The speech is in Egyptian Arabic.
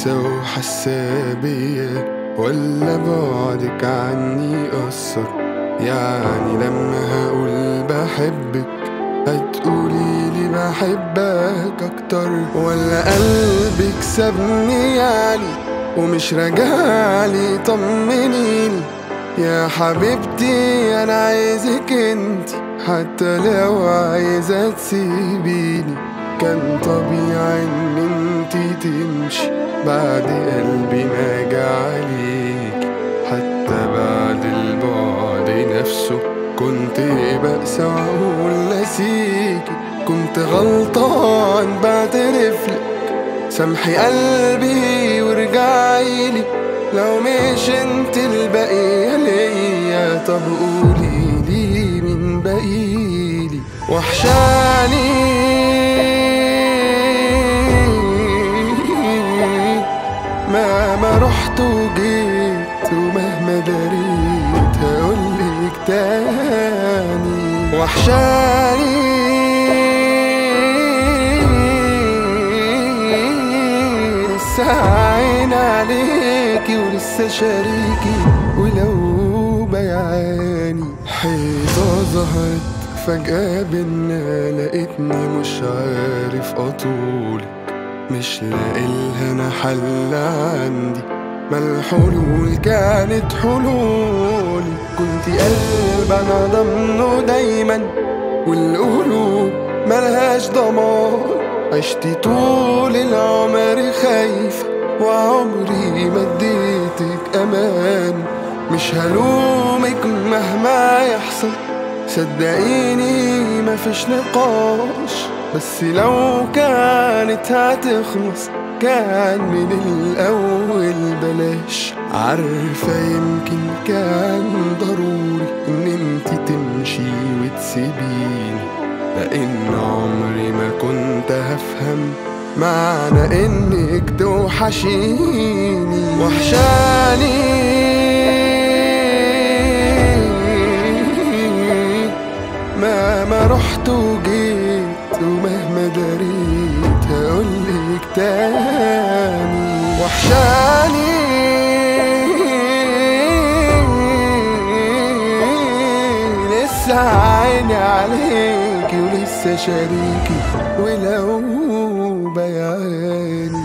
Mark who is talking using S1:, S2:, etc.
S1: لسه وحاسة بيا ولا بعدك عني أثر يعني لما هقول بحبك هتقولي لي بحبك أكتر ولا قلبك سابني يعني ومش راجعلي طمنيني يا حبيبتي أنا عايزك انتي حتى لو عايزة تسيبيني كان طبيعي ان انتي تمشي بعد قلبي ما جعليك حتى بعد البعد نفسه كنت بأسى وأقول نسيكي كنت غلطان بعترفلك سامحي قلبي وارجعيلي لو مش انت البقية ليا طب قولي لي من بقيلي وحشاني مهما رحت وجيت ومهما دريت هقولك تاني وحشاني لسه عين عليكي ولسه شريكي ولو بيعاني حيطة ظهرت فجأة بينا لقيتني مش عارف أطولك مش لاقيلها انا حل عندي ما الحلول كانت حلولي كنت قلب انا ضمنه دايما والقلوب ملهاش ضمان عشت طول العمر خايفة وعمري ما اديتك امان مش هلومك مهما يحصل صدقيني مفيش نقاش بس لو كانت هتخلص كان من الأول بلاش عارفة يمكن كان ضروري إن انت تمشي وتسيبيني لأن عمري ما كنت هفهم معنى إنك توحشيني وحشاني مهما رحت وجيت ومهما دريت هقولك تاني وحشاني لسه عيني عليكي ولسه شريكي ولو بيعاني